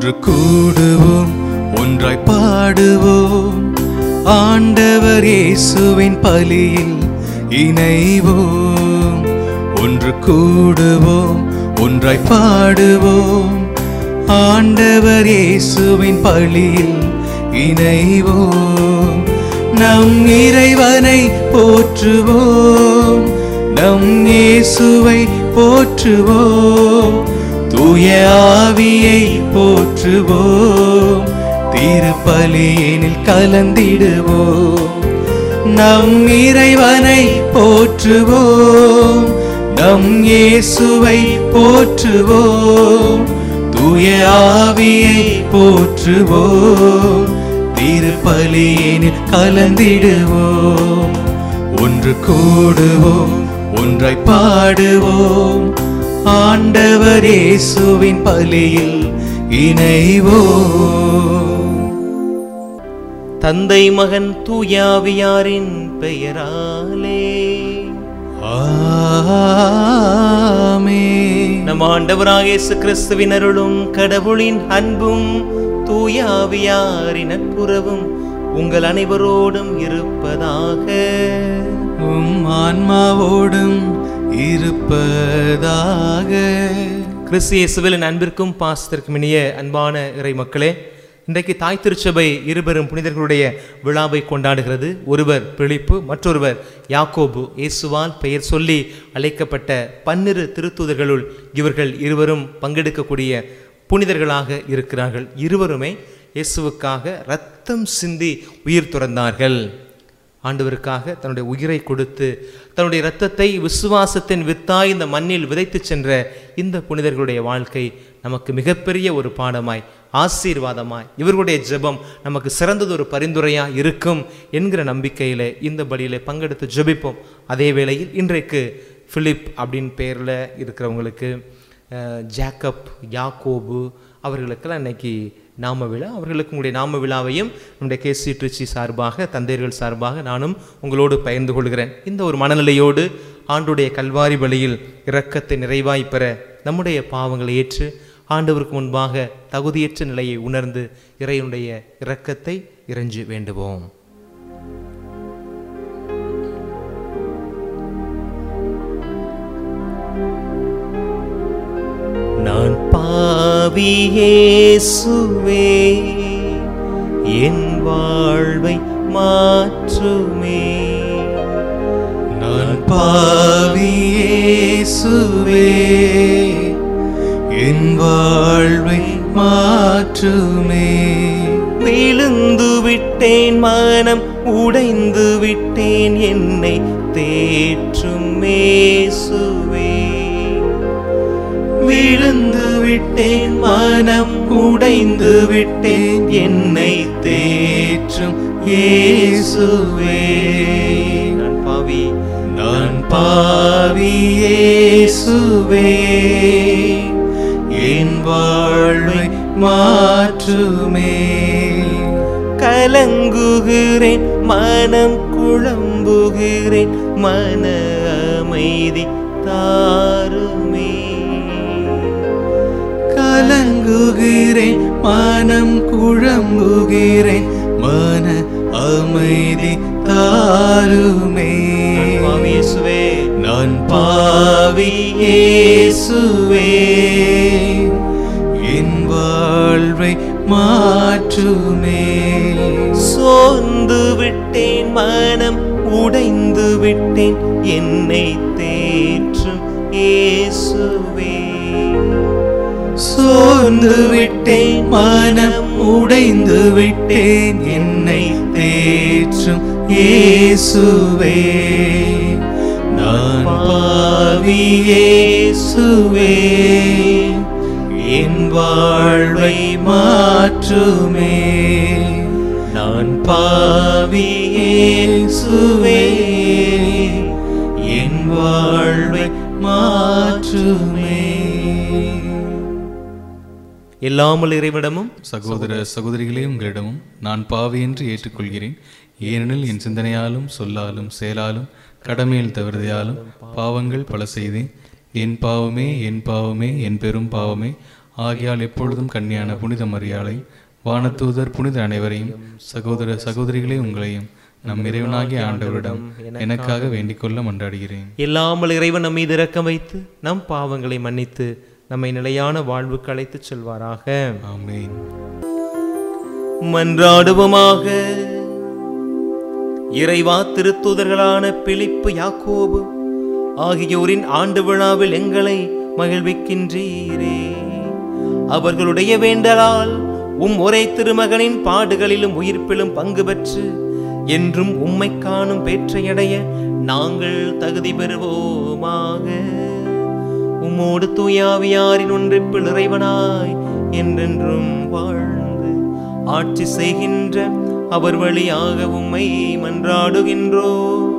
ஒன்று கூடுவோம் ஒன்றாய் பாடுவோம் ஆண்டவர் இயேசுவின் பலியில் இணைவோம் ஒன்று கூடுவோம் ஒன்றாய் பாடுவோம் ஆண்டவர் இயேசுவின் பலியில் இணைவோம் நம் இறைவனை போற்றுவோம் நம் இயேசுவை போற்றுவோம் தூய ஆவியை போற்றுவோம் திருப்பலியினில் கலந்திடுவோம் நம் இறைவனை போற்றுவோம் நம் இயேசுவை போற்றுவோம் தூய ஆவியை போற்றுவோம் திருப்பலியினில் கலந்திடுவோம் ஒன்று கூடுவோம் ஒன்றாய் பாடுவோம் ஆண்டவர் இயேசுவின் பலியில் இணைவோம் தந்தை மகன் தூயாவியாரின் பெயராலே ஆமென். நம் ஆண்டவராக இயேசு கிறிஸ்துவின் அருளும் கடவுளின் அன்பும் தூயாவியாரின் நட்புறவும் உங்கள் அனைவரோடும் இருப்பதாக உம் ஆன்மாவோடும் இருப்பதாக கிறிஸ்து இயேசுவின் அன்பிற்கும் பாசத்திற்கும் இனிய அன்பான இறை மக்களே இன்றைக்கு தாய் திருச்சபை இருபெரும் புனிதர்களுடைய விழாவை கொண்டாடுகிறது ஒருவர் பிலிப்பு மற்றொருவர் யாக்கோபு இயேசுவால் பெயர் சொல்லி அழைக்கப்பட்ட பன்னிரு திருத்தூதர்களுள் இவர்கள் இருவரும் பங்கெடுக்கக்கூடிய புனிதர்களாக இருக்கிறார்கள் இருவருமே இயேசுவுக்காக இரத்தம் சிந்தி உயிர் துறந்தார்கள் ஆண்டவருக்காக தன்னுடைய உயிரை கொடுத்து தன்னுடைய இரத்தத்தை விசுவாசத்தின் வித்தாய் இந்த மண்ணில் விதைத்து சென்ற இந்த புனிதர்களுடைய வாழ்க்கை நமக்கு மிகப்பெரிய ஒரு பாடமாய் ஆசீர்வாதமாய் இவர்களுடைய ஜெபம் நமக்கு சிறந்ததொரு பரிந்துரையாக இருக்கும் என்கிற நம்பிக்கையில் இந்த பலியில் பங்கெடுத்து ஜெபிப்போம் அதே வேளையில் இன்றைக்கு பிலிப் அப்படின்னு பேரில் இருக்கிறவங்களுக்கு அஹ், ஜேக்கப் யாக்கோபு அவர்களுக்கெல்லாம் இன்னைக்கு நாம விழா அவர்களுக்கு உங்களுடைய நாம விழாவையும் நம்முடைய கேசி திருச்சி சார்பாக தந்தையர்கள் சார்பாக நானும் உங்களோடு பகிர்ந்து கொள்கிறேன் இந்த ஒரு மனநிலையோடு ஆண்டுடைய கல்வாரி பலியில் இரக்கத்தை நிறைவாய் பெற நம்முடைய பாவங்களை ஏற்று ஆண்டவருக்கு முன்பாக தகுதியற்ற நிலையை உணர்ந்து இறைவனுடைய இரக்கத்தை இறைஞ்சு வேண்டுவோம் நான் பாவியேசுவே என் வாழ்வை மாற்றுமே நான் பாவியேசுவே என் வாழ்வை மாற்றுமே விழுந்து விட்டேன் மனம் உடைந்து விட்டேன் என்னை தேற்றும் மேசுவே விழுந்து விட்டேன் மனம் உடைந்து விட்டேன் என்னை தேற்றும் இயேசுவே நான் பாவி நான் பாவியேசுவே என் வாழ்வை மாற்றுமே கலங்குகிறேன் மனம் குழம்புகிறேன் மன அமைதி தாருமே கலங்குகிறேன் மனம் குழம்புகிறேன் மன அமைதி தாருமே நான் பாவியேசுவே நான் பாவி இயேசுவே என் வாழ்வை மாற்றுமே சோர்ந்து விட்டேன் மனம் உடைந்து விட்டேன் என்னை தேற்றும் இயேசுவே சோர்ந்து விட்டேன் மனம் உடைந்து விட்டேன் என்னை தேற்றும் இயேசுவே நான் பாவி இயேசுவே என் வாழ்வை மாற்றுமே நான் பாவி இயேசுவே என் வாழ்வை மாற்றுமே எல்லாமல் இறைவிடமும் சகோதர சகோதரிகளே உங்களிடமும் நான் பாவி என்று ஏற்றுக்கொள்கிறேன் ஏனெனில் என் சிந்தனையாலும் சொல்லாலும் செயலாலும் கடமையில் தவறுதையாலும் பாவங்கள் பல செய்தேன் என் பாவமே என் பாவமே என் பெரும் பாவமே ஆகையால் எப்பொழுதும் கன்னியான புனித மரியாளை வானதூதர் புனித அனைவரையும் சகோதர சகோதரிகளே உங்களையும் நம் இறைவனாகிய ஆண்டவரிடம் எனக்காக வேண்டிக் கொள்ள மன்றாடுகிறேன் இல்லாமல் இறைவன் நம் மீது இரக்கம் வைத்து நம் பாவங்களை மன்னித்து நம்மை நிலையான வாழ்வுக்கு அழைத்துச் செல்வாராக ஆமென் மன்றாடுவோமாக இறைவா திருத்தூதர்களான பிலிப்பு யாக்கோபு ஆகியோரின் ஆண்டு விழாவில் எங்களை மகிழ்விக்கின்றீரே அவர்களுடைய வேண்டலால் உம் ஒரே திருமகனின் பாடுகளிலும் உயிர்ப்பிலும் பங்கு பெற்று என்றும் உம்மை காணும் பேற்றையடைய நாங்கள் தகுதி பெறுவோமாக உம்மோடு தூயாவியாரின் ஒன்றிப்பில் இறைவனாய் என்றென்றும் வாழ்ந்து ஆட்சி செய்கின்ற அவர் வழியாக உம்மை மன்றாடுகின்றோ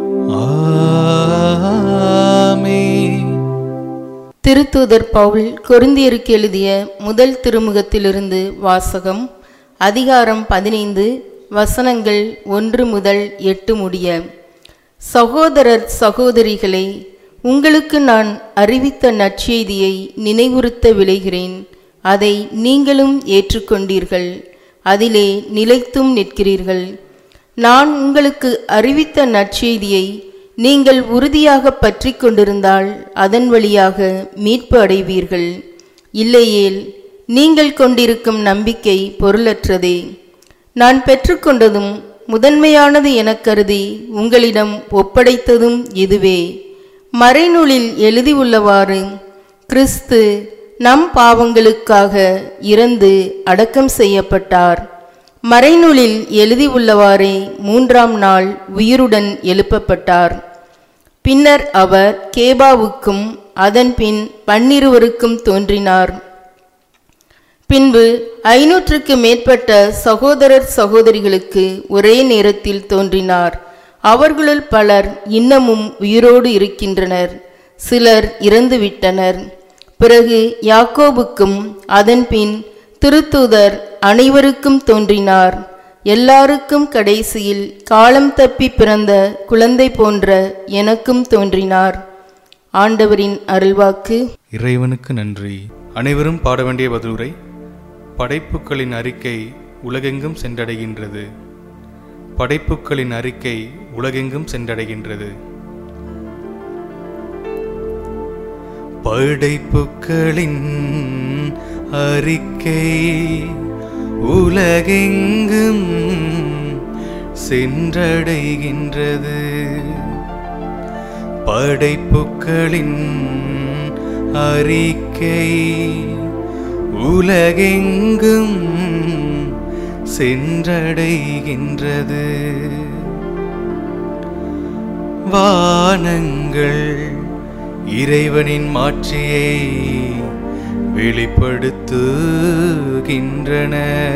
ஆமென் திருத்தூதர் பவுல் கொரிந்தியருக்கு எழுதிய முதல் திருமுகத்திலிருந்து வாசகம் அதிகாரம் பதினைந்து வசனங்கள் ஒன்று முதல் எட்டு முடிய சகோதரர் சகோதரிகளே உங்களுக்கு நான் அறிவித்த நற்செய்தியை நினைவுறுத்த விளைகிறேன் அதை நீங்களும் ஏற்றுக்கொண்டீர்கள் அதிலே நிலைத்தும் நிற்கிறீர்கள் நான் உங்களுக்கு அறிவித்த நற்செய்தியை நீங்கள் உறுதியாக பற்றி கொண்டிருந்தால் அதன் வழியாக மீட்பு அடைவீர்கள் இல்லையேல் நீங்கள் கொண்டிருக்கும் நம்பிக்கை பொருளற்றதே நான் பெற்றுக்கொண்டதும் முதன்மையானது எனக் கருதி உங்களிடம் ஒப்படைத்ததும் இதுவே மறைநூலில் எழுதியுள்ளவாறு கிறிஸ்து நம் பாவங்களுக்காக இறந்து அடக்கம் செய்யப்பட்டார் மறைநூலில் எழுதியுள்ளவாறே மூன்றாம் நாள் உயிருடன் எழுப்பப்பட்டார் பின்னர் அவர் கேபாவுக்கும் அதன்பின் பன்னிருவருக்கும் தோன்றினார் பின்பு ஐநூற்றுக்கு மேற்பட்ட சகோதரர் சகோதரிகளுக்கு ஒரே நேரத்தில் தோன்றினார் அவர்களுள் பலர் இன்னமும் உயிரோடு இருக்கின்றனர் சிலர் இறந்துவிட்டனர் பிறகு யாக்கோபுக்கும் அதன்பின் திருத்தூதர் அனைவருக்கும் தோன்றினார் எல்லாருக்கும் கடைசியில் காலம் தப்பி பிறந்த குழந்தை போன்ற எனக்கும் தோன்றினார் ஆண்டவரின் அருள்வாக்கு இறைவனுக்கு நன்றி அனைவரும் பாட வேண்டிய பதிலுரை படைப்புகளின் அறிக்கை உலகெங்கும் சென்றடைகின்றது படைப்புகளின் அறிக்கை உலகெங்கும் சென்றடைகின்றது படைப்புக்களின் அறிக்கை உலகெங்கும் சென்றடைகின்றது படைப்புக்களின் அறிக்கை உலகெங்கும் சென்றடைகின்றது வானங்கள் இறைவனின் மாட்சியை வெளிப்படுத்துகின்றன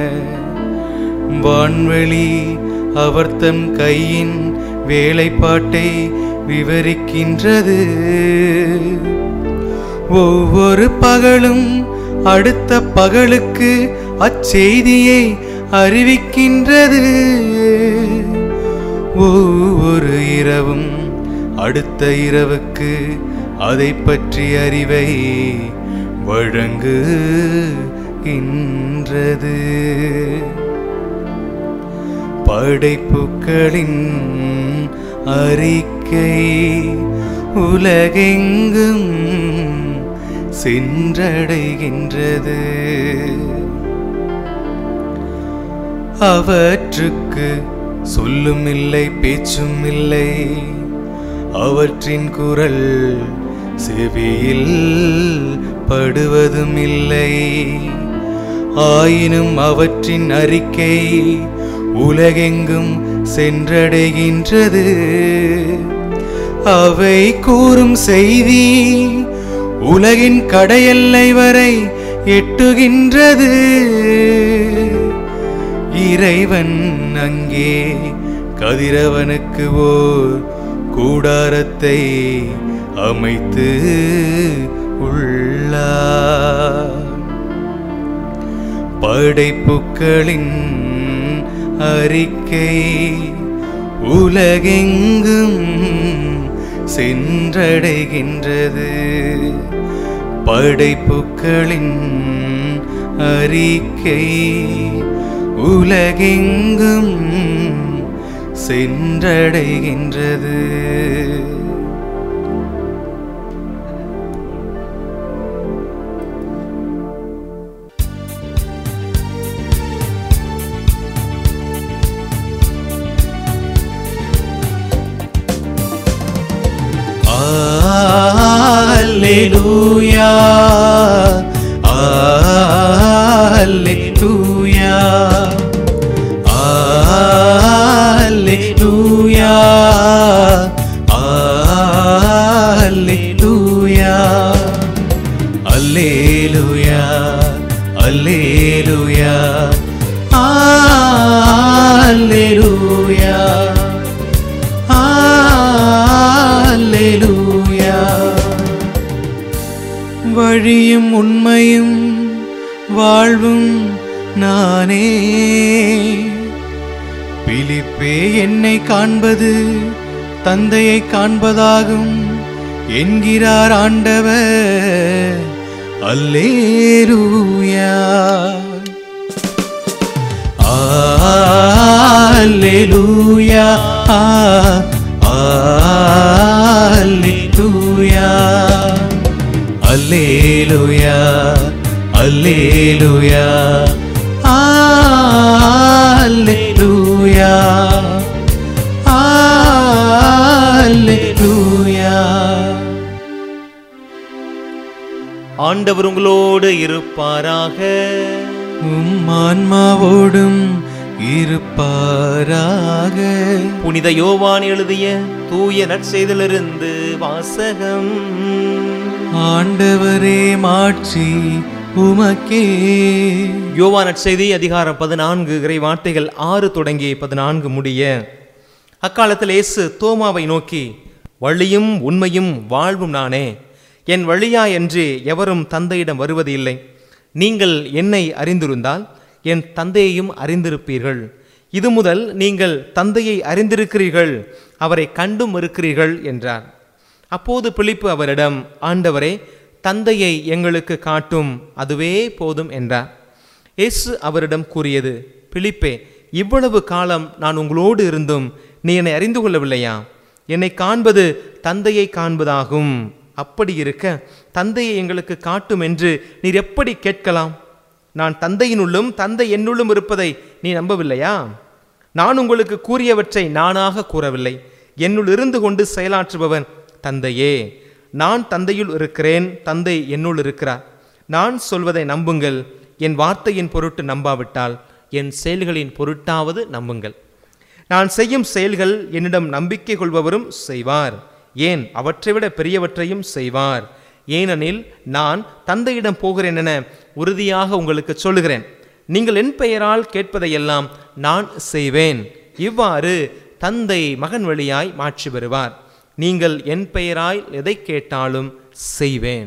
வான்வெளி அவர் தம் கையின் வேலைப்பாட்டை விவரிக்கின்றது ஒவ்வொரு பகலும் அடுத்த பகலுக்கு அச்செய்தியை அறிவிக்கின்றது ஒவ்வொரு இரவும் அடுத்த இரவுக்கு அதை பற்றி அறிவை வழங்குகின்றது படைப்புக்களின் அறிக்கை உலகெங்கும் சென்றடைகின்றது அவற்றுக்கு சொல்லும் இல்லை பேச்சும் இல்லை அவற்றின் குரல் செவியில் படுவதும் இல்லை ஆயினும் அவற்றின் அறிக்கை உலகெங்கும் சென்றடைகின்றது அவை கூறும் செய்தி உலகின் கடையெல்லை வரை எட்டுகின்றது இறைவன் அங்கே கதிரவனுக்கு ஓர் கூடாரத்தை அமைத்து உள்ளார் படைப்புக்களின் அறிக்கை உலகெங்கும் சென்றடைகின்றது படைப்புக்களின் அறிக்கை உலகெங்கும் சென்றடைகின்றது Alleluia. Alleluia. Alleluia. Alleluia. Alleluia. Alleluia. Alleluia. அல்லேலூயா வழியும் உண்மையும் வாழ்வும் நானே பிலிப்பே என்னை காண்பது தந்தையை காண்பதாகும் என்கிறார் ஆண்டவர் அல்லேலூயா Alleluia. Alleluia. Alleluia. Alleluia. Alleluia. Alleluia. ஆண்டவர் உங்களோடு இருப்பாராக உம் ஆன்மாவோடும் இருப்பாராக புனித யோவான் எழுதிய தூய நற்செய்திலிருந்து வாசகம் ஆண்டவரே மாட்சி உமக்கே யோவான் நற்செய்தி அதிகாரம் பதினான்கு இறை வார்த்தைகள் ஆறு தொடங்கி பதினான்கு முடிய அக்காலத்தில் இயேசு தோமாவை நோக்கி வழியும் உண்மையும் வாழ்வும் நானே என் வழியா என்று எவரும் தந்தையிடம் வருவது இல்லை நீங்கள் என்னை அறிந்திருந்தால் என் தந்தையையும் அறிந்திருப்பீர்கள் இது முதல் நீங்கள் தந்தையை அறிந்திருக்கிறீர்கள் அவரை கண்டும் இருக்கிறீர்கள் என்றார் அப்போது பிலிப்பு அவரிடம் ஆண்டவரே தந்தையை எங்களுக்கு காட்டும் அதுவே போதும் என்றார் இயேசு அவரிடம் கூறியது பிலிப்பே இவ்வளவு காலம் நான் உங்களோடு இருந்தும் நீ என்னை அறிந்து கொள்ளவில்லையா என்னை காண்பது தந்தையை காண்பதாகும் அப்படி இருக்க தந்தையை எங்களுக்கு காட்டும் என்று நீர் எப்படி கேட்கலாம் நான் தந்தையினுள்ளும் தந்தை என்னுள்ளும் இருப்பதை நீ நம்பவில்லையா நான் உங்களுக்கு கூறியவற்றை நானாக கூறவில்லை என்னுள் இருந்து கொண்டு செயலாற்றுபவன் தந்தையே நான் தந்தையுள் இருக்கிறேன் தந்தை என்னுள் இருக்கிறார் நான் சொல்வதை நம்புங்கள் என் வார்த்தையின் பொருட்டு நம்பாவிட்டால் என் செயல்களின் பொருட்டாவது நம்புங்கள் நான் செய்யும் செயல்கள் என்னிடம் நம்பிக்கை கொள்பவரும் செய்வார் ஏன் அவற்றை விட பெரியவற்றையும் செய்வார் ஏனெனில் நான் தந்தையிடம் போகிறேன் என உறுதியாக உங்களுக்கு சொல்லுகிறேன் நீங்கள் என் பெயரால் கேட்பதையெல்லாம் நான் செய்வேன் இவ்வாறு தந்தை மகன் வழியாய் மாற்றி பெறுவார் நீங்கள் என் பெயராய் எதை கேட்டாலும் செய்வேன்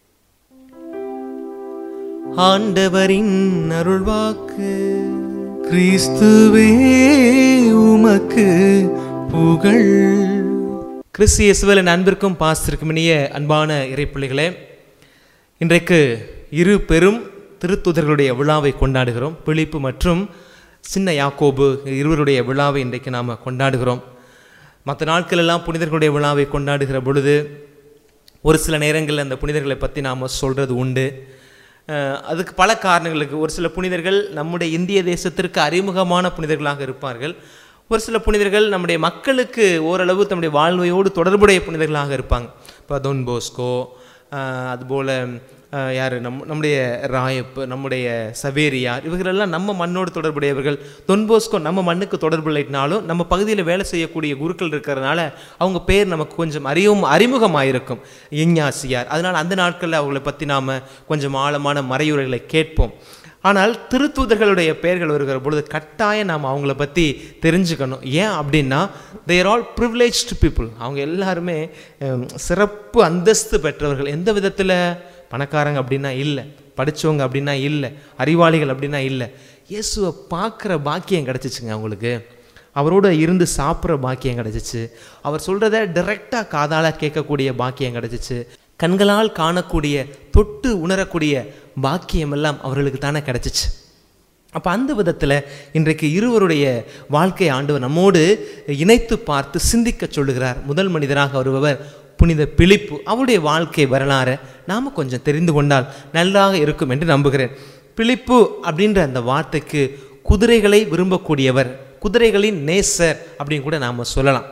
ஆண்டவரின் அருள்வாக்கு கிறிஸ்துவே உமக்கு புகழ் கிறிஸ்து இயேசுவின் அன்பிற்கும் பாசத்திற்கும் இனிய அன்பான இறைப்பிள்ளைகளே இன்றைக்கு இரு பெரும் திருத்துதர்களுடைய விழாவை கொண்டாடுகிறோம் பிலிப்பு மற்றும் சின்ன யாக்கோபு இருவருடைய விழாவை இன்றைக்கு நாம் கொண்டாடுகிறோம் மற்ற நாட்களெல்லாம் புனிதர்களுடைய விழாவை கொண்டாடுகிற பொழுது ஒரு சில நேரங்களில் அந்த புனிதர்களை பற்றி நாம் சொல்கிறது உண்டு அஹ் அதுக்கு பல காரணங்களுக்கு ஒரு சில புனிதர்கள் நம்முடைய இந்திய தேசத்திற்கு அறிமுகமான புனிதர்களாக இருப்பார்கள் ஒரு சில புனிதர்கள் நம்முடைய மக்களுக்கு ஓரளவு தம்முடைய வாழ்வையோடு தொடர்புடைய புனிதர்களாக இருப்பாங்க இப்போ தொன் போஸ்கோ அஹ் அதுபோல் அஹ் யார் நம் நம்முடைய ராயப்பு நம்முடைய சவேரியார் இவர்களெல்லாம் நம்ம மண்ணோடு தொடர்புடையவர்கள் தொன்போஸ்கோ நம்ம மண்ணுக்கு தொடர்பு இல்லைனாலும் நம்ம பகுதியில் வேலை செய்யக்கூடிய குருக்கள் இருக்கிறதுனால அவங்க பேர் நமக்கு கொஞ்சம் அறிவும் அறிமுகமாயிருக்கும் இஞ்ஞாசியார் அதனால் அந்த நாட்களில் அவங்களை பற்றி நாம் கொஞ்சம் ஆழமான மறையுரைகளை கேட்போம் ஆனால் திருத்தூதர்களுடைய பெயர்கள் வருகிற பொழுது கட்டாயம் நாம் அவங்கள பற்றி தெரிஞ்சுக்கணும் ஏன் அப்படின்னா தேர் ஆல் ப்ரிவிலேஜ்டு பீப்புள் அவங்க எல்லாருமே ஹம், சிறப்பு அந்தஸ்து பெற்றவர்கள் எந்த விதத்தில் பணக்காரங்க அப்படின்னா இல்லை படித்தவங்க அப்படின்னா இல்லை அறிவாளிகள் அப்படின்னா இல்லை இயேசுவை பார்க்குற பாக்கியம் கிடச்சிச்சுங்க அவங்களுக்கு அவரோட இருந்து சாப்பிட்ற பாக்கியம் கிடச்சிச்சு அவர் சொல்கிறத டைரெக்டாக காதால் கேட்கக்கூடிய பாக்கியம் கிடச்சிச்சு கண்களால் காணக்கூடிய தொட்டு உணரக்கூடிய பாக்கியமெல்லாம் அவர்களுக்கு தானே கிடச்சிச்சு அப்போ அந்த விதத்தில் இன்றைக்கு இருவருடைய வாழ்க்கை ஆண்டவர் நம்மோடு இணைத்து பார்த்து சிந்திக்க சொல்லுகிறார் முதல் மனிதராக வருபவர் புனித பிலிப்பு அவருடைய வாழ்க்கை வரலாறை நாம் கொஞ்சம் தெரிந்து கொண்டால் நல்லாக இருக்கும் என்று நம்புகிறேன் பிலிப்பு அப்படின்ற அந்த வார்த்தைக்கு குதிரைகளை விரும்பக்கூடியவர் குதிரைகளின் நேசர் அப்படின்னு கூட நாம் சொல்லலாம்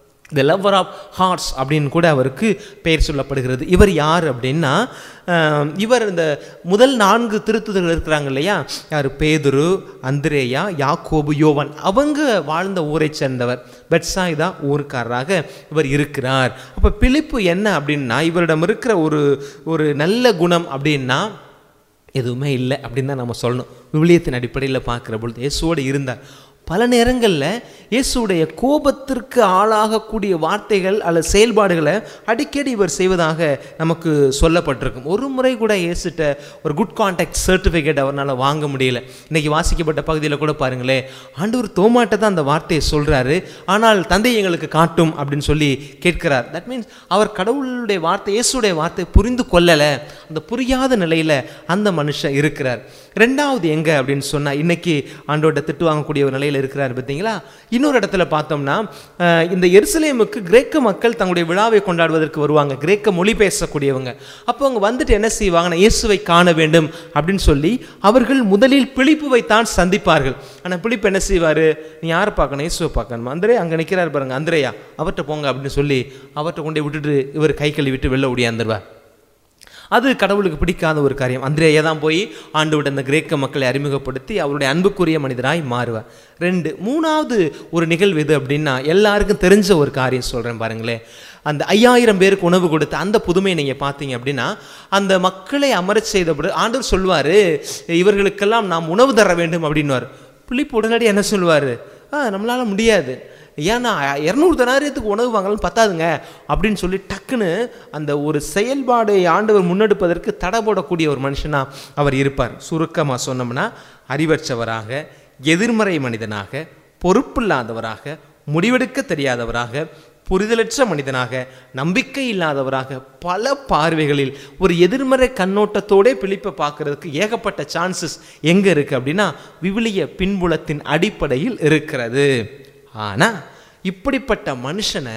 த லவர் ஆஃப் ஹார்ட்ஸ் அப்படின்னு கூட அவருக்கு பெயர் சொல்லப்படுகிறது இவர் யார் அப்படின்னா ஆஹ், இவர் இந்த முதல் நான்கு திருத்துதர்கள் இருக்கிறாங்க இல்லையா யார் பேதுரு அந்திரேயா யாக்கோபு யோவான் அவங்க வாழ்ந்த ஊரை சேர்ந்தவர் பெட்சாய்தா ஊருக்காரராக இவர் இருக்கிறார் அப்போ பிலிப்பு என்ன அப்படின்னா இவரிடம் இருக்கிற ஒரு ஒரு நல்ல குணம் அப்படின்னா எதுவுமே இல்லை அப்படின்னு தான் நம்ம சொல்லணும் விவிலியத்தின் அடிப்படையில் பார்க்குற பொழுது இயேசுவோடு இருந்தார் பல நேரங்களில் இயேசுடைய கோபத்திற்கு ஆளாகக்கூடிய வார்த்தைகள் அல்லது செயல்பாடுகளை அடிக்கடி இவர் செய்வதாக நமக்கு சொல்லப்பட்டிருக்கும் ஒரு முறை கூட இயேசுட்ட ஒரு குட் கான்டாக்ட் சர்டிஃபிகேட் அவரால் வாங்க முடியல இன்னைக்கு வாசிக்கப்பட்ட பகுதியில் கூட பாருங்களேன் ஆண்டவர் தோமாட்ட தான் அந்த வார்த்தையை சொல்கிறாரு ஆனால் தந்தை எங்களுக்கு காட்டும் அப்படின்னு சொல்லி கேட்கிறார் தட் மீன்ஸ் அவர் கடவுளுடைய வார்த்தை இயேசுடைய வார்த்தை புரிந்து கொள்ளலை அந்த புரியாத நிலையில் அந்த மனுஷன் இருக்கிறார் ரெண்டாவது எங்கே அப்படின்னு சொன்னால் இன்னைக்கு ஆண்டோட திட்டு வாங்கக்கூடிய ஒரு நிலையில் இருக்கிறார் பார்த்தீங்களா இன்னொரு இடத்துல பார்த்தோம்னா அஹ், இந்த எருசலேமுக்கு கிரேக்க மக்கள் தங்களுடைய விழாவை கொண்டாடுவதற்கு வருவாங்க கிரேக்க மொழி பேசக்கூடியவங்க அப்போ அவங்க வந்துட்டு என்ன செய்வாங்கன்னா இயேசுவை காண வேண்டும் அப்படின்னு சொல்லி அவர்கள் முதலில் பிழிப்புவை தான் சந்திப்பார்கள் ஆனால் பிழிப்பு என்ன செய்வார் நீ யாரை பார்க்கணும் இயேசுவை பார்க்கணுமா அந்தரே அங்கே நிற்கிறார் பாருங்க அந்தரையா அவர்கிட்ட போங்க அப்படின்னு சொல்லி அவர்கிட்ட கொண்டு போய் விட்டுட்டு இவர் கை கழுவி விட்டு வெளில ஓடியாந்துருவார் அது கடவுளுக்கு பிடிக்காத ஒரு காரியம் அந்திரேயா தான் போய் ஆண்டோட அந்த கிரேக்க மக்களை அறிமுகப்படுத்தி அவருடைய அன்புக்குரிய மனிதராய் மாறுவார் ரெண்டு மூணாவது ஒரு நிகழ்வு எது அப்படின்னா எல்லாருக்கும் தெரிஞ்ச ஒரு காரியம் சொல்கிறேன் பாருங்களேன் அந்த ஐயாயிரம் பேருக்கு உணவு கொடுத்த அந்த புதுமையை நீங்கள் பார்த்தீங்க அப்படின்னா அந்த மக்களை அமரச் செய்தபடி ஆண்டவர் சொல்வார் இவர்களுக்கெல்லாம் நாம் உணவு தர வேண்டும் அப்படின்னுவார் பிலிப்பு உடனடி என்ன சொல்வார் ஆ நம்மளால் முடியாது ஏன்னா இரநூறு தனாரியத்துக்கு உணவு வாங்கலாம் பத்தாதுங்க அப்படின்னு சொல்லி டக்குன்னு அந்த ஒரு செயல்பாடை ஆண்டவர் முன்னெடுப்பதற்கு தடை போடக்கூடிய ஒரு மனுஷனா அவர் இருப்பார் சுருக்கமாக சொன்னோம்னா அறிவற்றவராக எதிர்மறை மனிதனாக பொறுப்பில்லாதவராக முடிவெடுக்க தெரியாதவராக புரிதலற்ற மனிதனாக நம்பிக்கை இல்லாதவராக பல பார்வைகளில் ஒரு எதிர்மறை கண்ணோட்டத்தோடே பிலிப்பை பார்க்கறதுக்கு ஏகப்பட்ட சான்சஸ் எங்கே இருக்குது அப்படின்னா விவிலிய பின்புலத்தின் அடிப்படையில் இருக்கிறது ஆனால் இப்படிப்பட்ட மனுஷனை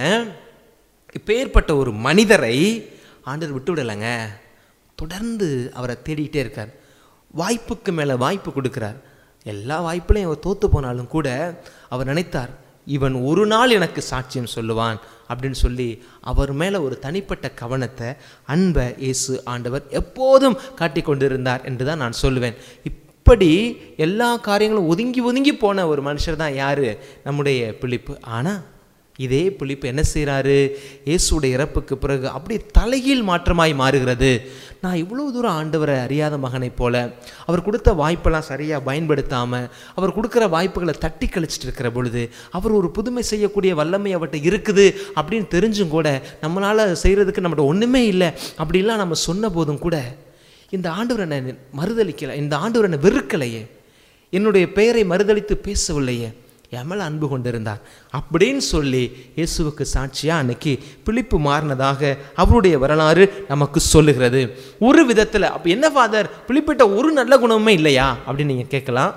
இப்பேற்பட்ட ஒரு மனிதரை ஆண்டவர் விட்டு விடலைங்க தொடர்ந்து அவரை தேடிக்கிட்டே இருக்கார் வாய்ப்புக்கு மேலே வாய்ப்பு கொடுக்குறார் எல்லா வாய்ப்புலையும் அவர் தோத்து போனாலும் கூட அவர் நினைத்தார் இவன் ஒரு நாள் எனக்கு சாட்சியம் சொல்லுவான் அப்படின்னு சொல்லி அவர் மேலே ஒரு தனிப்பட்ட கவனத்தை அன்பை இயேசு ஆண்டவர் எப்போதும் காட்டிக் கொண்டிருந்தார் என்று தான் நான் சொல்லுவேன் இப்படி எல்லா காரியங்களும் ஒதுங்கி ஒதுங்கி போன ஒரு மனுஷர் தான் யார் நம்முடைய பிழிப்பு ஆனால் இதே பிலிப்பு என்ன செய்கிறாரு இயேசுடைய இறப்புக்கு பிறகு அப்படியே தலைகீழ் மாற்றமாய் மாறுகிறது நான் இவ்வளோ தூரம் ஆண்டவரை அறியாத மகனைப் போல அவர் கொடுத்த வாய்ப்பெல்லாம் சரியாக பயன்படுத்தாமல் அவர் கொடுக்குற வாய்ப்புகளை தட்டி கழிச்சிட்டு இருக்கிற பொழுது அவர் ஒரு புதுமை செய்யக்கூடிய வல்லமை அவர்கிட்ட இருக்குது அப்படின்னு தெரிஞ்சும் கூட நம்மளால் செய்கிறதுக்கு நம்மகிட்ட ஒன்றுமே இல்லை அப்படிலாம் நம்ம சொன்ன போதும் கூட இந்த ஆண்டவர் என்னை மறுதளிக்கலை இந்த ஆண்டவர் என்னை வெறுக்கலையே என்னுடைய பெயரை மறுதளித்து பேசவில்லையே என் மேலே அன்பு கொண்டிருந்தார் அப்படின்னு சொல்லி இயேசுவுக்கு சாட்சியாக அன்னைக்கு பிழிப்பு மாறினதாக அவருடைய வரலாறு நமக்கு சொல்லுகிறது ஒரு விதத்தில் அப்போ என்ன ஃபாதர் பிழிப்பிட்ட ஒரு நல்ல குணமுமே இல்லையா அப்படின்னு நீங்கள் கேட்கலாம்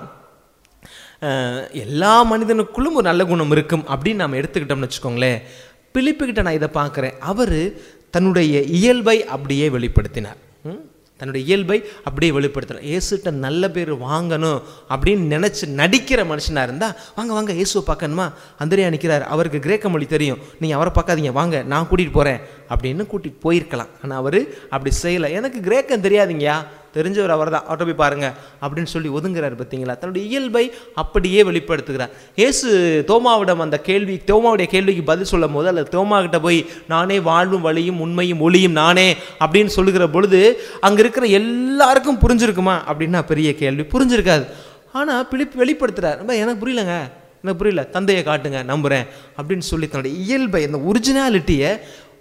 அஹ், எல்லா மனிதனுக்குள்ளும் ஒரு நல்ல குணம் இருக்கும் அப்படின்னு நம்ம எடுத்துக்கிட்டோம்னு வச்சுக்கோங்களேன் பிலிப்புக்கிட்ட நான் இதை பார்க்குறேன் அவர் தன்னுடைய இயல்பை அப்படியே வெளிப்படுத்தினார் ம்? தன்னுடைய இயல்பை அப்படியே வெளிப்படுத்துகிறார் இயேசுகிட்ட நல்ல பேர் வாங்கணும் அப்படின்னு நினச்சி நடிக்கிற மனுஷனாக இருந்தால் வாங்க வாங்க இயேசுவை பார்க்கணுமா அந்தரியா நிற்கிறார் அவருக்கு கிரேக்க மொழி தெரியும் நீங்கள் அவரை பார்க்காதீங்க வாங்க நான் கூட்டிகிட்டு போகிறேன் அப்படின்னு கூட்டிகிட்டு போயிருக்கலாம் ஆனால் அவர் அப்படி செய்யலை எனக்கு கிரேக்கம் தெரியாதுங்கயா தெரிஞ்சவர் அவர் தான் அவர்கிட்ட போய் பாருங்க அப்படின்னு சொல்லி ஒதுங்குறாரு பார்த்தீங்களா தன்னுடைய இயல்பை அப்படியே வெளிப்படுத்துகிறார் இயேசு தோமாவிடம் அந்த கேள்வி தோமாவுடைய கேள்விக்கு பதில் சொல்லும் போது அல்லது தோமா கிட்ட போய் நானே வாழ்வும் வழியும் உண்மையும் ஒளியும் நானே அப்படின்னு சொல்லுகிற பொழுது அங்கே இருக்கிற எல்லாருக்கும் புரிஞ்சிருக்குமா அப்படின்னா பெரிய கேள்வி புரிஞ்சிருக்காது ஆனால் பிலிப் வெளிப்படுத்துறார் "அம்மா, எனக்கு புரியலங்க எனக்கு புரியல தந்தையை காட்டுங்க நம்புகிறேன் அப்படின்னு சொல்லி தன்னுடைய இயல்பை அந்த ஒரிஜினாலிட்டியை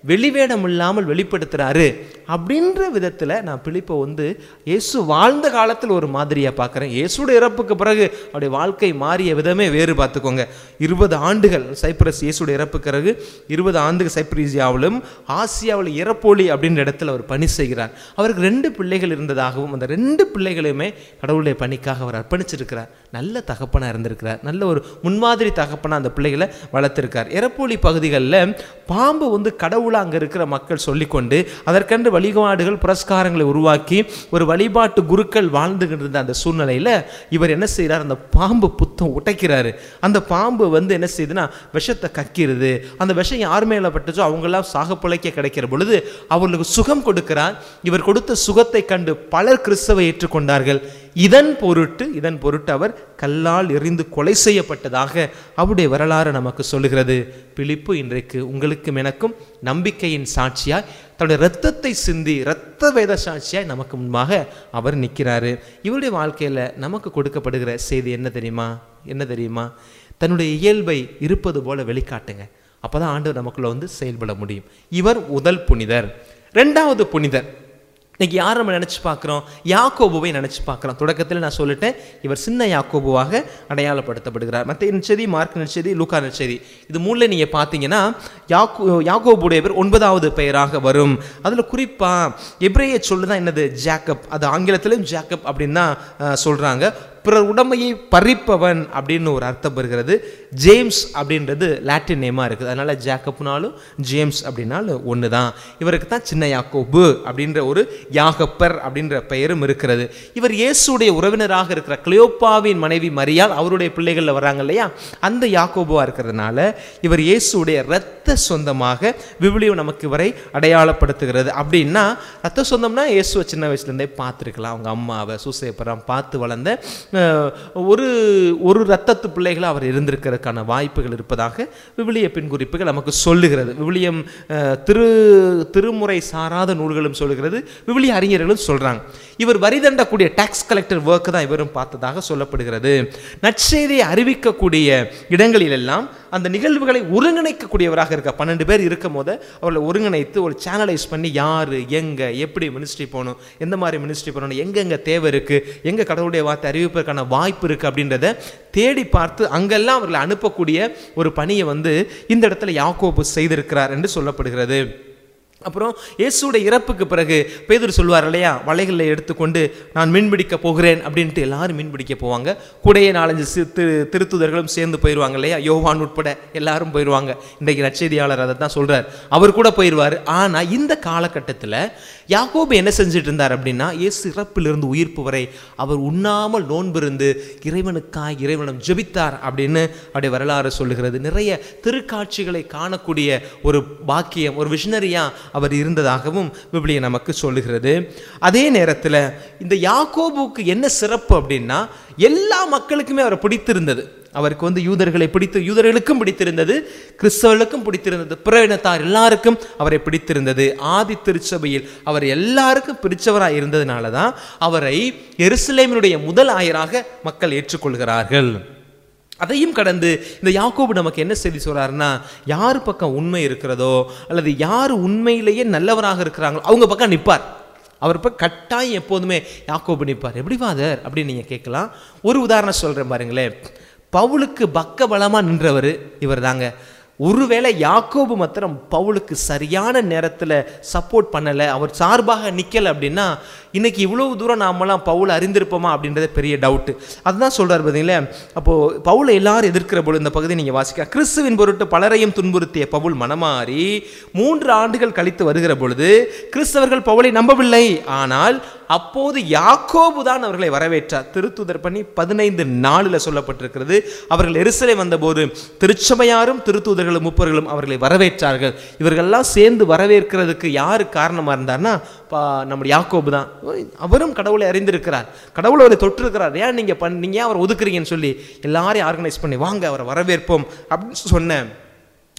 வெளிவேடம் இல்லாமல் வெளிப்படுத்துறாரு அப்படின்ற விதத்தில் நான் பிலிப்பை வந்து இயேசு வாழ்ந்த காலத்தில் ஒரு மாதிரியாக பார்க்குறேன் இயேசுட இறப்புக்கு பிறகு அவருடைய வாழ்க்கை மாறிய விதமே வேறு பார்த்துக்கோங்க இருபது ஆண்டுகள் சைப்ரஸ் இயேசுட இறப்புக்கு பிறகு இருபது ஆண்டுகள் சைப்ரீசியாவிலும் ஆசியாவில் இறப்போலி அப்படின்ற இடத்துல அவர் பணி செய்கிறார் அவருக்கு ரெண்டு பிள்ளைகள் இருந்ததாகவும் அந்த ரெண்டு பிள்ளைகளையுமே கடவுளுடைய பணிக்காக அவர் அர்ப்பணிச்சிருக்கிறார் நல்ல தகப்பனாக இருந்திருக்கிறார் நல்ல ஒரு முன்மாதிரி தகப்பனாக அந்த பிள்ளைகளை வளர்த்திருக்கார் இறப்போலி பகுதிகளில் பாம்பு வந்து கடவுளாக அங்கே இருக்கிற மக்கள் சொல்லிக்கொண்டு அதற்கென்று வழிபாடுகள் புரஸ்காரங்களை உருவாக்கி ஒரு வழிபாட்டு குருக்கள் வாழ்ந்துகிட்டு இருந்த அந்த சூழ்நிலையில் இவர் என்ன செய்கிறார் அந்த பாம்பு புத்தம் உடைக்கிறாரு அந்த பாம்பு வந்து என்ன செய்யுதுன்னா விஷத்தை கக்கிறது அந்த விஷம் யார் மேலே பட்டுச்சோ அவங்கெல்லாம் சாக பிழைக்க கிடைக்கிற பொழுது அவர்களுக்கு சுகம் கொடுக்கிறார் இவர் கொடுத்த சுகத்தை கண்டு பலர் கிறிஸ்தவை ஏற்றுக்கொண்டார்கள் இதன் பொருட்டு இதன் பொருட்டு அவர் கல்லால் எறிந்து கொலை செய்யப்பட்டதாக அவருடைய வரலாறு நமக்கு சொல்லுகிறது பிலிப்பு இன்றைக்கு உங்களுக்கும் எனக்கும் நம்பிக்கையின் சாட்சியாய் தன்னுடைய இரத்தத்தை சிந்தி இரத்த வேத சாட்சியாய் நமக்கு முன்பாக அவர் நிற்கிறாரு இவருடைய வாழ்க்கையில் நமக்கு கொடுக்கப்படுகிற செய்தி என்ன தெரியுமா என்ன தெரியுமா தன்னுடைய இயல்பை இருப்பது போல வெளிக்காட்டுங்க அப்பதான் ஆண்டவர் நமக்குள்ள வந்து செயல்பட முடியும் இவர் முதல் புனிதர் ரெண்டாவது புனிதர் இன்னைக்கு யார் நம்ம நினச்சி பார்க்குறோம் யாக்கோபுவை நினச்சி பார்க்குறோம் தொடக்கத்தில் நான் சொல்லிட்டேன் இவர் சின்ன யாக்கோபுவாக அடையாளப்படுத்தப்படுகிறார் மற்ற நற்செய்தி மார்க் நற்செய்தி லூக்கா நற்செய்தி இது மூணில் நீங்கள் பார்த்தீங்கன்னா யாக்கோ யாக்கோபுடைய பேர் ஒன்பதாவது பெயராக வரும் அதில் குறிப்பாக எப்ரேய சொல்லு தான் என்னது ஜாக்கப் அது ஆங்கிலத்திலும் ஜாக்கப் அப்படின்னு தான் சொல்கிறாங்க பிறர் உடமையை பறிப்பவன் அப்படின்னு ஒரு அர்த்தம் வருகிறது ஜேம்ஸ் அப்படின்றது லாட்டின் நேமாக இருக்குது அதனால் ஜாக்கப்னாலும் ஜேம்ஸ் அப்படின்னாலும் ஒன்று தான் இவருக்கு தான் சின்ன யாக்கோபு அப்படின்ற ஒரு யாகப்பர் அப்படின்ற பெயரும் இருக்கிறது இவர் இயேசுடைய உறவினராக இருக்கிற கிளியோப்பாவின் மனைவி மரியால் அவருடைய பிள்ளைகளில் வராங்க இல்லையா அந்த யாக்கோபுவாக இருக்கிறதுனால இவர் இயேசுடைய இரத்த சொந்தமாக விவிலியம் நமக்கு இவரை அடையாளப்படுத்துகிறது அப்படின்னா ரத்த சொந்தம்னா இயேசுவை சின்ன வயசுலேருந்தே பார்த்துருக்கலாம் அவங்க அம்மாவை சூசேப்பரம் பார்த்து வளர்ந்த அஹ், ஒரு ஒரு ரத்தத்து பிள்ளைகளாக அவர் இருந்திருக்கிறதுக்கான வாய்ப்புகள் இருப்பதாக விவிலிய பின் குறிப்புகள் நமக்கு சொல்லுகிறது விவிலியம் அஹ், திரு திருமுறை சாராத நூல்களும் சொல்லுகிறது விவிலிய அறிஞர்களும் சொல்கிறாங்க இவர் வரி தண்டக்கூடிய டாக்ஸ் கலெக்டர் ஒர்க் தான் இவரும் பார்த்ததாக சொல்லப்படுகிறது நற்செய்தியை அறிவிக்கக்கூடிய இடங்களிலெல்லாம் அந்த நிகழ்வுகளை ஒருங்கிணைக்கக்கூடியவராக இருக்க பன்னெண்டு பேர் இருக்கும் போது அவர்களை ஒருங்கிணைத்து ஒரு சேனலைஸ் பண்ணி யார் எங்கே எப்படி மினிஸ்ட்ரி போகணும் எந்த மாதிரி மினிஸ்ட்ரி போகணும் எங்கெங்கே தேவை இருக்குது எங்கே கடவுளுடைய வார்த்தை அறிவிப்பதற்கான வாய்ப்பு இருக்குது அப்படின்றத தேடி பார்த்து அங்கெல்லாம் அவர்களை அனுப்பக்கூடிய ஒரு பணியை வந்து இந்த இடத்துல யாக்கோபு செய்திருக்கிறார் என்று சொல்லப்படுகிறது அப்புறம் இயேசுடைய இறப்புக்கு பிறகு பேதுரு சொல்வார் இல்லையா வலைகளை எடுத்துக்கொண்டு நான் மீன் பிடிக்க போகிறேன் அப்படின்ட்டு எல்லாரும் மீன் பிடிக்க போவாங்க கூடயே நாலஞ்சு சி- திரு திருத்துதர்களும் சேர்ந்து போயிடுவாங்க இல்லையா யோவான் உட்பட எல்லாரும் போயிடுவாங்க இன்றைக்கு நற்செய்தியாளர் அதை தான் சொல்றார் அவர் கூட போயிடுவார் ஆனால் இந்த காலகட்டத்தில் யாக்கோபு என்ன செஞ்சுட்டு இருந்தார் அப்படின்னா இயேசு இறப்பிலிருந்து உயிர்ப்பு வரை அவர் உண்ணாமல் நோன்பிருந்து இறைவனுக்காய் இறைவனம் ஜெபித்தார் அப்படின்னு அவருடைய வரலாறு சொல்லுகிறது நிறைய திருக்காட்சிகளை காணக்கூடிய ஒரு பாக்கியம் ஒரு விஷனரியா அவர் இருந்ததாகவும் விபிலியம் நமக்கு சொல்லுகிறது அதே நேரத்தில் இந்த யாக்கோபுக்கு என்ன சிறப்பு அப்படின்னா எல்லா மக்களுக்குமே அவரை பிடித்திருந்தது அவருக்கு வந்து யூதர்களை பிடித்து யூதர்களுக்கும் பிடித்திருந்தது கிறிஸ்தவர்களுக்கும் பிடித்திருந்தது பிற இனத்தார் எல்லாருக்கும் அவரை பிடித்திருந்தது ஆதி திருச்சபையில் அவர் எல்லாருக்கும் பிடிச்சவராக இருந்ததுனால தான் அவரை எருசலேமினுடைய முதல் ஆயராக மக்கள் ஏற்றுக்கொள்கிறார்கள் அதையும் கடந்து இந்த யாக்கோபு நமக்கு என்ன செய்தி சொல்றாருன்னா யார் பக்கம் உண்மை இருக்கிறதோ அல்லது யார் உண்மையிலேயே நல்லவராக இருக்கிறாங்களோ அவங்க பக்கம் நிற்பார் அவர் இப்போ கட்டாயம் எப்போதுமே யாக்கோபு நிற்பார் எப்படி ஃபாதர் அப்படின்னு நீங்கள் கேட்கலாம் ஒரு உதாரணம் சொல்கிறேன் பாருங்களேன் பவுலுக்கு பக்க பலமாக நின்றவர் இவர் தாங்க ஒருவேளை யாக்கோபு மாத்திரம் பவுலுக்கு சரியான நேரத்தில் சப்போர்ட் பண்ணலை அவர் சார்பாக நிற்கலை அப்படின்னா இன்னைக்கு இவ்வளவு தூரம் நாமெல்லாம் பவுல் அறிந்திருப்போமா அப்படின்றது பெரிய டவுட்டு அதுதான் சொல்றாரு பார்த்தீங்களா அப்போது பவுலை எல்லாரும் எதிர்க்கிற பொழுது இந்த பகுதியை நீங்கள் வாசிக்க கிறிஸ்துவின் பொருட்டு பலரையும் துன்புறுத்திய பவுல் மனமாறி மூன்று ஆண்டுகள் கழித்து வருகிற பொழுது கிறிஸ்தவர்கள் பவுலை நம்பவில்லை ஆனால் அப்போது யாக்கோபு தான் அவர்களை வரவேற்றார் திருத்துதர் பண்ணி பதினைந்து நாளில் சொல்லப்பட்டிருக்கிறது அவர்கள் எருசலை வந்தபோது திருச்சபையாரும் திருத்தூதர்களும் முப்பர்களும் அவர்களை வரவேற்றார்கள் இவர்கள்லாம் சேர்ந்து வரவேற்கிறதுக்கு யார் காரணமாக இருந்தார்னா பா நம்முடைய யாக்கோபு தான் அவரும் கடவுளை அறிந்திருக்கிறார் கடவுளை அவரை தொட்டிருக்கிறார் ஏன் நீங்கள் பண் நீங்கள் ஏன் அவரை ஒதுக்குறீங்கன்னு சொல்லி எல்லாரையும் ஆர்கனைஸ் பண்ணி வாங்க அவரை வரவேற்போம் அப்படின்னு சொன்ன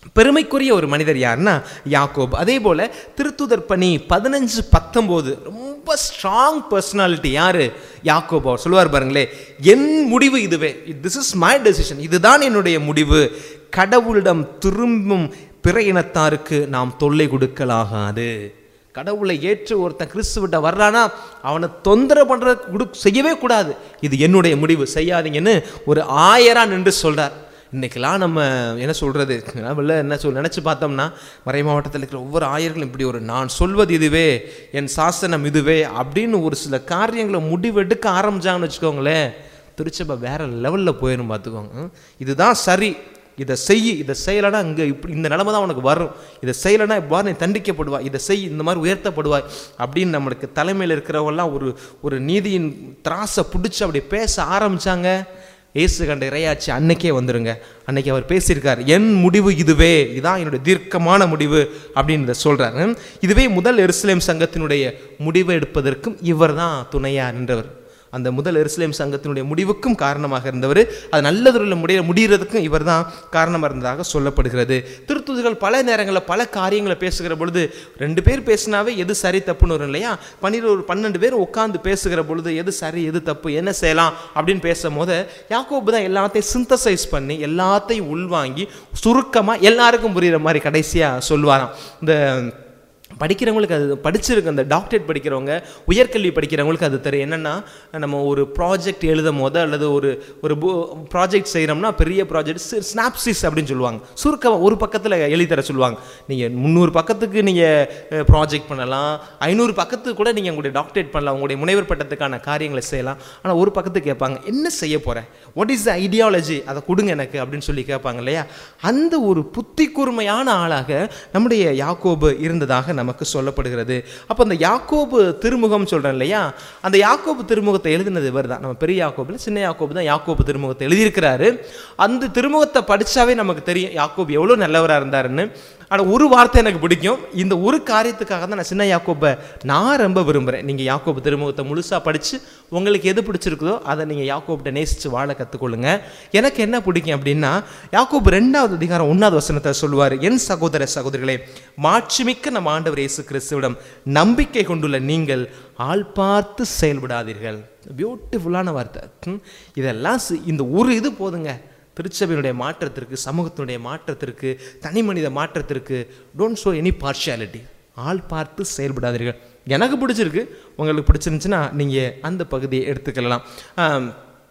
பெருமைக்குரிய ஒரு மனிதர் யாருன்னா யாக்கோப் அதே போல திருத்துதர் பணி பதினஞ்சு பத்தொம்போது ரொம்ப ஸ்ட்ராங் பர்சனாலிட்டி யாரு யாக்கோப் அவர் சொல்லுவார் பாருங்களே என் முடிவு இதுவே திஸ் இஸ் மை டெசிஷன் இதுதான் என்னுடைய முடிவு கடவுளிடம் திரும்பும் பிற இனத்தாருக்கு நாம் தொல்லை கொடுக்கலாகாது கடவுளை ஏற்று ஒருத்தன் கிறிஸ்துவிட்ட வர்றானா அவனை தொந்தரவு பண்ற கொடு செய்யவே கூடாது இது என்னுடைய முடிவு செய்யாதீங்கன்னு ஒரு ஆயரா நின்று சொல்றார் இன்னைக்கெல்லாம் நம்ம என்ன சொல்றது வெளில என்ன சொல் நினச்சி பார்த்தோம்னா மறை மாவட்டத்தில் இருக்கிற ஒவ்வொரு ஆயர்களும் இப்படி ஒரு நான் சொல்வது இதுவே என் சாசனம் இதுவே அப்படின்னு ஒரு சில காரியங்களை முடிவெடுக்க ஆரம்பிச்சாங்கன்னு வச்சுக்கோங்களேன் திருச்சபை வேற லெவலில் போயிடும் பார்த்துக்கோங்க இதுதான் சரி இதை செய் இதை செய்யலைன்னா இங்கே இப்படி இந்த நிலைமை தான் உனக்கு வரும் இதை செய்யலைன்னா இவ்வாறு நீ தண்டிக்கப்படுவாய் இதை செய் இந்த மாதிரி உயர்த்தப்படுவாய் அப்படின்னு நம்மளுக்கு தலைமையில் இருக்கிறவங்கலாம் ஒரு ஒரு நீதியின் திராசை பிடிச்சி அப்படி பேச ஆரம்பிச்சாங்க இயேசு கண்ட இறையாட்சி அன்னைக்கே வந்துருங்க அன்னைக்கு அவர் பேசியிருக்கார் என் முடிவு இதுவே இதான் என்னுடைய தீர்க்கமான முடிவு அப்படின்னு சொல்றாரு இதுவே முதல் எருசலேம் சங்கத்தினுடைய முடிவு எடுப்பதற்கும் இவர் தான் துணையா நின்றவர் அந்த முதல் எருசலேம் சங்கத்தினுடைய முடிவுக்கும் காரணமாக இருந்தவர் அது நல்லதுல முடிய முடிகிறதுக்கும் இவர் தான் காரணமாக இருந்ததாக சொல்லப்படுகிறது திருத்துதர்கள் பல நேரங்களில் பல காரியங்களை பேசுகிற பொழுது ரெண்டு பேர் பேசினாவே எது சரி தப்புன்னு வரும் இல்லையா பன்னிரு ஒரு பன்னெண்டு பேர் உட்காந்து பேசுகிற பொழுது எது சரி எது தப்பு என்ன செய்யலாம் அப்படின்னு பேசும்போது யாக்கோபு தான் எல்லாத்தையும் சிந்தசைஸ் பண்ணி எல்லாத்தையும் உள்வாங்கி சுருக்கமாக எல்லாருக்கும் புரிகிற மாதிரி கடைசியாக சொல்லுவாராம் இந்த படிக்கிறவங்களுக்கு அது படிச்சிருக்கு அந்த டாக்டரேட் படிக்கிறவங்க உயர்கல்வி படிக்கிறவங்களுக்கு அது தெரியும் என்னென்னா நம்ம ஒரு ப்ராஜெக்ட் எழுதும் போது அல்லது ஒரு ஒரு ப்ராஜெக்ட் செய்கிறோம்னா பெரிய ப்ராஜெக்ட் ஸ்னாப்சிஸ் அப்படின்னு சொல்லுவாங்க சுருக்கம் ஒரு பக்கத்தில் எழுதி தர சொல்லுவாங்க நீங்கள் முந்நூறு பக்கத்துக்கு நீங்கள் ப்ராஜெக்ட் பண்ணலாம் ஐநூறு பக்கத்துக்கு கூட நீங்கள் உங்களுடைய டாக்டரேட் பண்ணலாம் உங்களுடைய முனைவர் பட்டத்துக்கான காரியங்களை செய்யலாம் ஆனால் ஒரு பக்கத்துக்கு கேட்பாங்க என்ன செய்ய போகிறேன் வாட் இஸ் த ஐடியாலஜி அதை கொடுங்க எனக்கு அப்படின்னு சொல்லி கேட்பாங்க இல்லையா அந்த ஒரு புத்தி கூர்மையான ஆளாக நம்முடைய யாக்கோபு இருந்ததாக நமக்கு சொல்லப்படுகிறது அப்போ அந்த யாக்கோபு திருமுகம் சொல்கிறேன் இல்லையா அந்த யாக்கோபு திருமுகத்தை எழுதினது இவர் தான் நம்ம பெரிய யாக்கோபுல சின்ன யாக்கோபு தான் யாக்கோபு திருமுகத்தை எழுதியிருக்கிறாரு அந்த திருமுகத்தை படித்தாவே நமக்கு தெரியும் யாக்கோபு எவ்வளோ நல்லவராக இருந்தாருன்னு ஆனால் ஒரு வார்த்தை எனக்கு பிடிக்கும் இந்த ஒரு காரியத்துக்காக தான் நான் சின்ன யாக்கோப்பை நான் ரொம்ப விரும்புகிறேன் நீங்கள் யாக்கோப்பு திருமுகத்தை முழுசாக படித்து உங்களுக்கு எது பிடிச்சிருக்குதோ அதை நீங்கள் யாக்கோப்பிட்ட நேசித்து வாழ கற்றுக்கொள்ளுங்க எனக்கு என்ன பிடிக்கும் அப்படின்னா யாக்கோப்பு ரெண்டாவது அதிகாரம் ஒன்றாவது வசனத்தை சொல்லுவார் என் சகோதர சகோதரிகளே மாட்சிமிக்க நம்ம ஆண்டவர் இயேசு கிறிஸ்துவிடம் நம்பிக்கை கொண்டுள்ள நீங்கள் ஆள் பார்த்து செயல்படாதீர்கள் பியூட்டிஃபுல்லான வார்த்தை ம், இதெல்லாம் சி- இந்த ஒரு இது போதுங்க திருச்சபையினுடைய மாற்றத்திற்கு சமூகத்தினுடைய மாற்றத்திற்கு தனி மனித மாற்றத்திற்கு டோன்ட் ஷோ எனி பார்ஷியாலிட்டி ஆள் பார்த்து செயல்படாதீர்கள் எனக்கு பிடிச்சிருக்கு உங்களுக்கு பிடிச்சிருந்துச்சுன்னா நீங்கள் அந்த பகுதியை எடுத்துக்கலாம் ஆம்,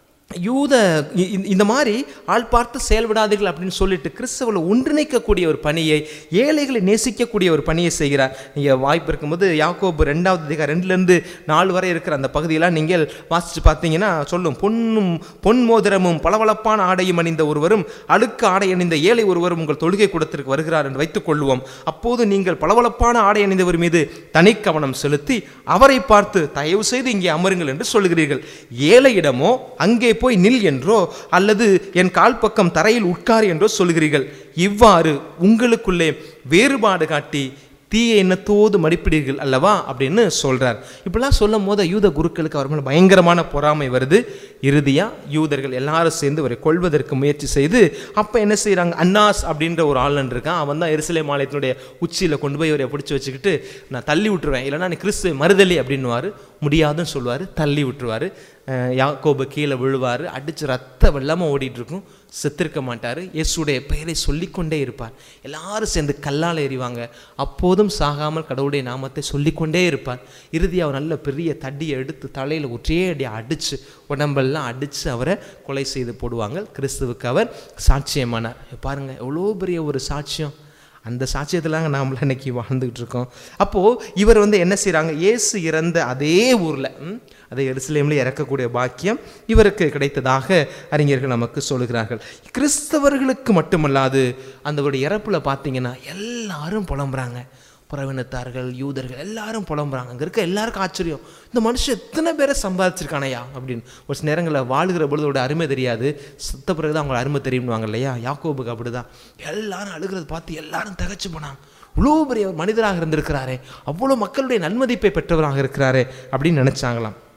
யூத இ- இ- இந்த மாதிரி ஆள் பார்த்து செயல்படாதீர்கள் அப்படின்னு சொல்லிட்டு கிறிஸ்தவர்களை ஒன்றிணைக்கக்கூடிய ஒரு பணியை ஏழைகளை நேசிக்கக்கூடிய ஒரு பணியை செய்கிறார் நீங்கள் வாய்ப்பு இருக்கும்போது யாக்கோபு ரெண்டாவது அதிகாரம் ரெண்டுலேருந்து நாலு வரை இருக்கிற அந்த பகுதியெல்லாம் நீங்கள் வாசித்து பார்த்தீங்கன்னா சொல்லும் பொன்னும் பொன் மோதிரமும் பளபளப்பான ஆடையும் அணிந்த ஒருவரும் அழுக்கு ஆடை அணிந்த ஏழை ஒருவரும் உங்கள் தொழுகை கூடத்திற்கு வருகிறார் என்று வைத்துக் கொள்வோம் அப்போது நீங்கள் பளபளப்பான ஆடை அணிந்தவர் மீது தனி கவனம் செலுத்தி அவரை பார்த்து தயவு செய்து இங்கே அமருங்கள் என்று சொல்லுகிறீர்கள் ஏழையிடமோ அங்கே போய் நில் என்றோ அல்லது என் கால் பக்கம் தரையில் உட்கார் என்றோ சொல்லுகிறீர்கள் இவ்வாறு உங்களுக்குள்ளே வேறுபாடு காட்டி தீய எண்ணத்தோடு மடிப்பிடீர்கள் அல்லவா அப்படின்னு சொல்றார் இப்படிலாம் சொல்லும் போது யூத குருக்களுக்கு அவர் மேல பயங்கரமான பொறாமை வருது இறுதியா யூதர்கள் எல்லாரும் சேர்ந்து அவரை கொள்வதற்கு முயற்சி செய்து அப்ப என்ன செய்றாங்க அன்னாஸ் அப்படின்ற ஒரு ஆளன் இருக்கான் அவன் தான் எருசலேம் ஆலயத்தினுடைய உச்சியில கொண்டு போய் இவரை பிடிச்சி வச்சுக்கிட்டு நான் தள்ளி விட்டுருவேன் இல்லைன்னா நீ கிறிஸ்து மறுதலி அப்படின்னுவாரு முடியாதுன்னு சொல்லுவார் தள்ளி விட்டுருவாரு அஹ் யாக்கோபு கீழே விழுவார் அடிச்சு ரத்த வெள்ளமாக ஓடிட்டு இருக்கும் செத்திருக்க மாட்டார் இயேசுடைய பெயரை சொல்லிக்கொண்டே இருப்பார் எல்லாரும் சேர்ந்து கல்லால் எறிவாங்க அப்போதும் சாகாமல் கடவுளுடைய நாமத்தை சொல்லிக்கொண்டே இருப்பார் இறுதி அவர் நல்ல பெரிய தடியை எடுத்து தலையில் ஒற்றே அடி அடித்து உடம்பெல்லாம் அடித்து அவரை கொலை செய்து போடுவாங்க கிறிஸ்துவுக்கு அவர் சாட்சியமானார் பாருங்க எவ்வளோ பெரிய ஒரு சாட்சியம் அந்த சாட்சியத்திலாங்க நாமள இன்னைக்கு வாழ்ந்துகிட்டு இருக்கோம் அப்போது இவர் வந்து என்ன செய்கிறாங்க இயேசு இறந்த அதே ஊரில் அதை எருசலேமில் இறக்கக்கூடிய பாக்கியம் இவருக்கு கிடைத்ததாக அறிஞர்கள் நமக்கு சொல்லுகிறார்கள் கிறிஸ்தவர்களுக்கு மட்டுமல்லாது அந்த இறப்பில் பார்த்தீங்கன்னா எல்லாரும் புலம்புறாங்க புறவினத்தார்கள் யூதர்கள் எல்லாரும் புலம்புறாங்க அங்கே இருக்க எல்லாருக்கும் ஆச்சரியம் இந்த மனுஷன் எத்தனை பேரை சம்பாதிச்சிருக்கானையா அப்படின்னு ஒரு சில நேரங்களில் வாழுகிற பொழுது அவரோட அருமை தெரியாது சுத்த பிறகு தான் அவங்களோட அருமை தெரியும்வாங்க இல்லையா யாக்கோபுக்கு அப்படிதான் எல்லாரும் அழுகிறத பார்த்து எல்லாரும் திகைச்சு போனாங்க இவ்வளோ பெரிய ஒரு மனிதராக இருந்திருக்கிறாரே அவ்வளோ மக்களுடைய நன்மதிப்பை பெற்றவராக இருக்கிறாரே அப்படின்னு நினச்சாங்களாம்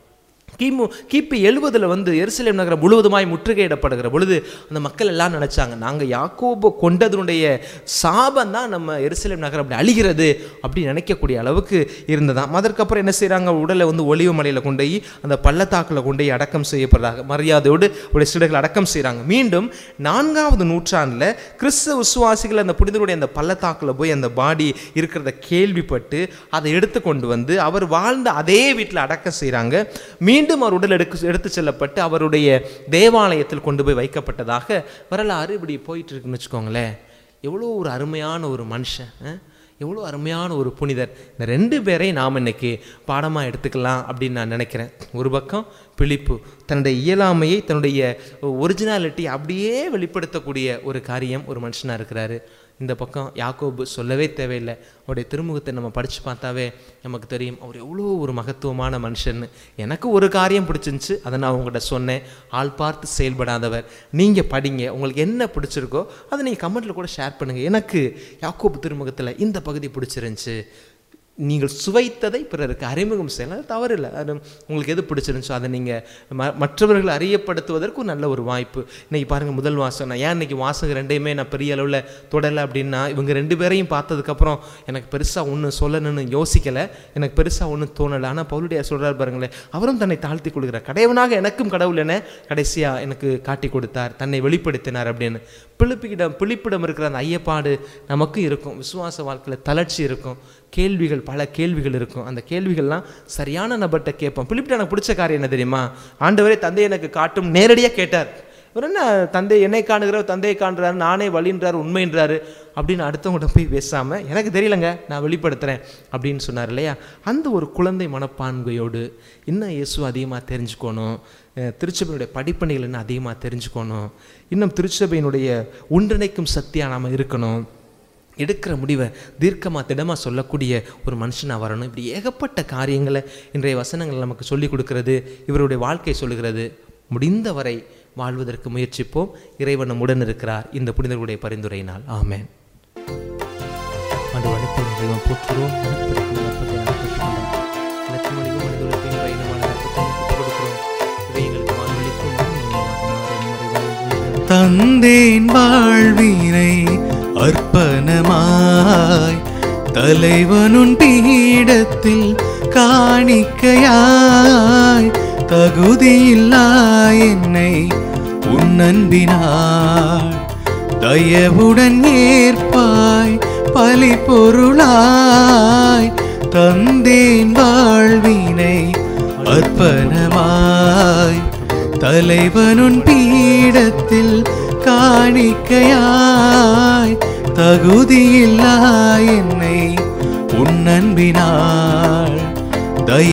கிமு கிபி எழுபதில் வந்து எருசலேம் நகரம் முழுவதுமாய் முற்றுகையிடப்படுகிற பொழுது அந்த மக்கள் எல்லாம் நினச்சாங்க நாங்கள் யாக்கோபு கொண்டதனுடைய சாபம் தான் நம்ம எருசலேம் நகரம் அப்படி அழிகிறது அப்படி நினைக்கக்கூடிய அளவுக்கு இருந்ததாம் அதற்கப்புறம் என்ன செய்கிறாங்க உடலை வந்து ஒளிவு மலையில் கொண்டு போய் அந்த பள்ளத்தாக்கில் கொண்டு போய் அடக்கம் செய்யப்படுறாங்க மரியாதையோடு உடைய சிடர்கள் அடக்கம் செய்கிறாங்க மீண்டும் நான்காவது நூற்றாண்டில் கிறிஸ்தவ விசுவாசிகள் அந்த புனிதருடைய அந்த பள்ளத்தாக்கில் போய் அந்த பாடி இருக்கிறத கேள்விப்பட்டு அதை எடுத்து கொண்டு வந்து அவர் வாழ்ந்த அதே வீட்டில் அடக்கம் செய்கிறாங்க மீண்டும் அவர் உடல் எடுக்க எடுத்து செல்லப்பட்டு அவருடைய தேவாலயத்தில் கொண்டு போய் வைக்கப்பட்டதாக வரலாறு இப்படி போயிட்டு இருக்குன்னு வச்சுக்கோங்களேன் எவ்வளோ ஒரு அருமையான ஒரு மனுஷன் ஆ? எவ்வளோ அருமையான ஒரு புனிதர் இந்த ரெண்டு பேரையும் நாம் இன்னைக்கு பாடமாக எடுத்துக்கலாம் அப்படின்னு நான் நினைக்கிறேன் ஒரு பக்கம் பிலிப்பு தன்னுடைய இயலாமையை தன்னுடைய ஒரிஜினாலிட்டி அப்படியே வெளிப்படுத்தக்கூடிய ஒரு காரியம் ஒரு மனுஷனாக இருக்கிறாரு இந்த பக்கம் யாக்கோபு சொல்லவே தேவையில்லை அவருடைய திருமுகத்தை நம்ம படித்து பார்த்தாவே நமக்கு தெரியும் அவர் எவ்வளோ ஒரு மகத்துவமான மனுஷன்னு எனக்கு ஒரு காரியம் பிடிச்சிருந்துச்சு அதை நான் உங்கள்கிட்ட சொன்னேன் ஆள் பார்த்து செயல்படாதவர் நீங்கள் படிங்க உங்களுக்கு என்ன பிடிச்சிருக்கோ அதை நீங்கள் கமெண்ட்டில் கூட ஷேர் பண்ணுங்கள் எனக்கு யாக்கோபு திருமுகத்தில் இந்த பகுதி பிடிச்சிருந்துச்சு நீங்கள் சுவைத்ததை பிறருக்கு அறிமுகம் செய்யலாம் அது தவறில்லை அது உங்களுக்கு எது பிடிச்சிருந்துச்சோ அதை நீங்கள் ம மற்றவர்கள் அறியப்படுத்துவதற்கு ஒரு நல்ல ஒரு வாய்ப்பு இன்னைக்கு பாருங்கள் முதல் வாசகம் நான் ஏன் இன்னைக்கு வாசகம் ரெண்டையுமே நான் பெரிய அளவில் தொடலை அப்படின்னா இவங்க ரெண்டு பேரையும் பார்த்ததுக்கப்புறம் எனக்கு பெருசாக ஒன்றும் சொல்லணும்னு யோசிக்கலை எனக்கு பெருசாக ஒன்றும் தோணலை ஆனால் பவுலுடைய சொல்கிறார் பாருங்களேன் அவரும் தன்னை தாழ்த்தி கொள்கிறார் கடையவனாக எனக்கும் கடவுள் என கடைசியாக எனக்கு காட்டி கொடுத்தார் தன்னை வெளிப்படுத்தினார் அப்படின்னு பிழிப்பிடம் பிழிப்பிடம் இருக்கிற அந்த ஐயப்பாடு நமக்கும் இருக்கும் விசுவாச வாழ்க்கையில் தளர்ச்சி இருக்கும் கேள்விகள் பல கேள்விகள் இருக்கும் அந்த கேள்விகள்லாம் சரியான நபர்கிட்ட கேட்போம் பிலிப்பிட்ட எனக்கு பிடிச்ச காரியம் என்ன தெரியுமா ஆண்டவரே தந்தை எனக்கு காட்டும் நேரடியாக கேட்டார் இவர் என்ன தந்தை என்னை காணுகிற தந்தையை காண்றாரு நானே வழின்றார் உண்மைன்றாரு அப்படின்னு அடுத்தவங்கள்ட்ட போய் பேசாமல் எனக்கு தெரியலங்க நான் வெளிப்படுத்துகிறேன் அப்படின்னு சொன்னார் இல்லையா அந்த ஒரு குழந்தை மனப்பான்மையோடு இன்னும் இயேசு அதிகமாக தெரிஞ்சுக்கணும் அஹ் திருச்சபையினுடைய படிப்பணிகள் இன்னும் அதிகமாக தெரிஞ்சுக்கணும் இன்னும் திருச்சபையினுடைய ஒன்றிணைக்கும் சக்தியாக நாம் இருக்கணும் எடுக்கிற முடிவை தீர்க்கமாக திடமாக சொல்லக்கூடிய ஒரு மனுஷனாக வரணும் இப்படி ஏகப்பட்ட காரியங்களை இன்றைய வசனங்கள் நமக்கு சொல்லிக் கொடுக்கிறது இவருடைய வாழ்க்கை சொல்லுகிறது முடிந்தவரை வாழ்வதற்கு முயற்சிப்போம் இறைவன் நம்முடன் இருக்கிறார் இந்த புனிதர்களுடைய பரிந்துரையினால் ஆமென் ஆண்டு அனுப்பின தெய்வம் போற்றுகிறோம் அனுப்பியிருக்கும் அப்பத்தை நாங்கள் பெற்றுக்கொண்டோம் லட்சுமணிக்கும் மனிதர்களுக்கு பயணமான அப்பத்தை ஒப்புக் கொடுக்கிறோம் இவை எங்களுக்கு வாழ்வழிக்கும் தந்தேன் வாழ்வினை அர்ப்பணமாய் தலைவனுன் பீடத்தில் காணிக்கையாய் தகுதியில்லா என்னை உன்னன்பினாய் தயவுடன் ஏற்பாய் பலி பொருளாய் தந்தேன் வாழ்வினை அர்ப்பணமாய் தலைவனுன் பீடத்தில் காணிக்கையாய் தகுதியில்லா என்னை உன்னன்பினாள் தய